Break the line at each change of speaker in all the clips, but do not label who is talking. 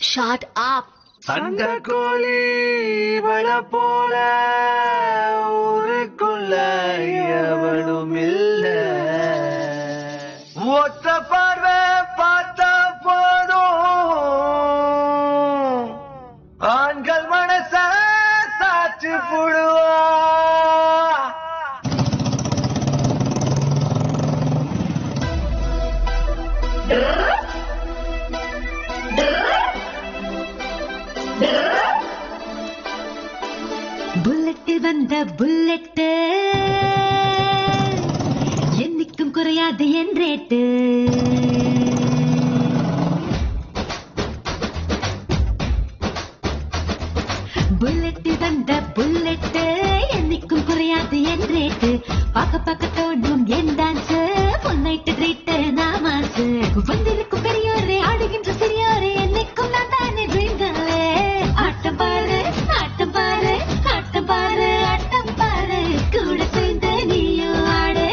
Shot அப்
சண்ட கோழி வள போல ஊருக்குள்ள எவனும் இல்ல ஒத்த பார்வை பார்த்தா போதும் ஆண்கள் மனச சாட்சி புடுவா
புல்லட்டு வந்த புல்லட்டு என்னைக்கும் குறையாது என் ரேட்டு புல்லட்டு வந்த புல்லட்டு என்னைக்கும் குறையாது என் ரேட்டு பார்க்க பார்க்க தோணும் என் டான்ஸ் பொன்னைட்டு ட்ரீட் நாமாசு வந்திருக்கும் பெரியோரே ஆடுகின்ற சிறியோரே என்னைக்கும் நான் தானே ட்ரீம்களே ஆட்டம் பாரு ஆட்டம் பாரு ஆட்டம் பாரு ஆட்டம் பாரு கூட சேர்ந்து நீயும் ஆடு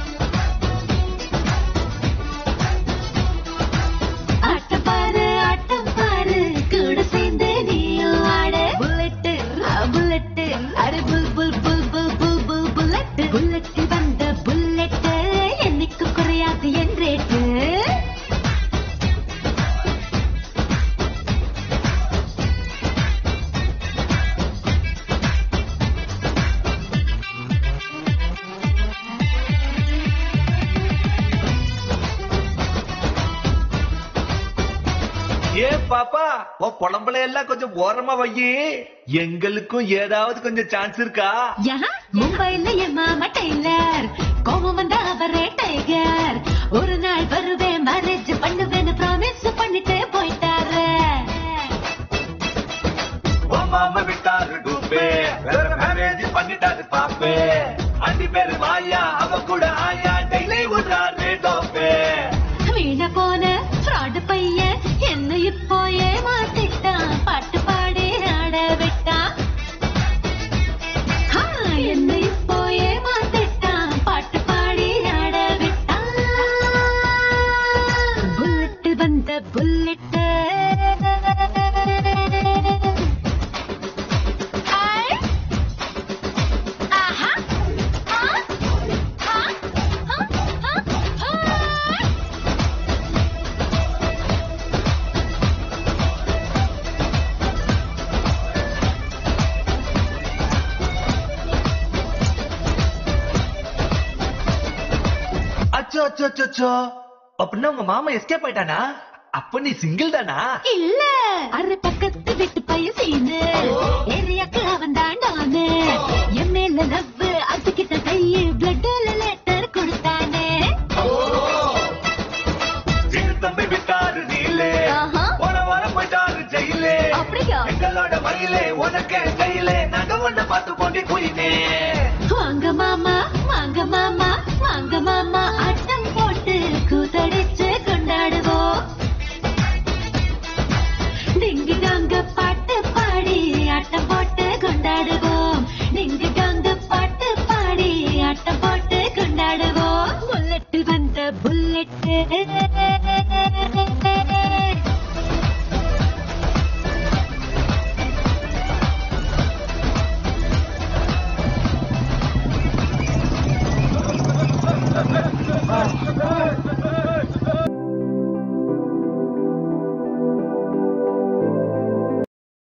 ஆட்டம் பாரு ஆட்டம் பாரு கூட சேர்ந்து நீயும் ஆடு புல்லட்டு புல்லட்டு அரு புல் புல் புல் புல் புல் புல் புல்லட்டு புல்லட்டு வந்த புல்லட்டு என்னைக்கு குறையாது என் ரேட்டு
ஏ பாப்பா உன் புலம்பல எல்லாம் கொஞ்சம் ஓரமா வையி எங்களுக்கும் ஏதாவது கொஞ்சம் சான்ஸ் இருக்கா
யா மும்பைல என் மாமா டெய்லர் கோபம் வந்தா அவரே டைகர் ஒரு நாள் வருவேன் மேரேஜ் பண்ணுவேன்னு ப்ராமிஸ் பண்ணிட்டு போயிட்டாரு
உன் மாமா விட்டாரு டூப்பே வேற மேரேஜ் பண்ணிட்டாரு பாப்பே அண்டி பேரு மாயா அவ கூட ஆயா டெய்லி விடுறாரு டோப்பே
வீண போன ஃப்ராடு பையன் என்ன இப்போ ஏமாத்திட்டான் பாட்டு பாடி ஆட விட்டான் ஆ, என்ன இப்போ ஏமாத்திட்டான் பாட்டு பாடி ஆட விட்டான் புல்லட்டு வந்த புல்லட்டு ஐ! ஆஹா! ஆ! ஆ! ஆ! ஆ! ஆ!
அச்சோ அச்சோ அச்சோ அச்சோ அப்படின்னா உங்க மாமா எஸ்கேப் ஆயிட்டானா அப்ப நீ சிங்கிள் தானா
இல்ல அரை பக்கத்து வீட்டு பையன் சீனு ஏரியாக்கு அவன் தாண்டானு என் மேல லவ் அதுக்கிட்ட கையு பிளட்ல லெட்டர் கொடுத்தானே
சிறு தம்பி விட்டாரு நீலே
ஆஹா.
போன வாரம் போயிட்டாரு ஜெயிலே
அப்படியா
எங்களோட மயிலே உனக்கு ஜெயிலே நாங்க ஒண்ண பார்த்து கொண்டு குயினே
வாங்க மாமா வாங்க மாமா வாங்க மாமா ஆட்டம் போட்டு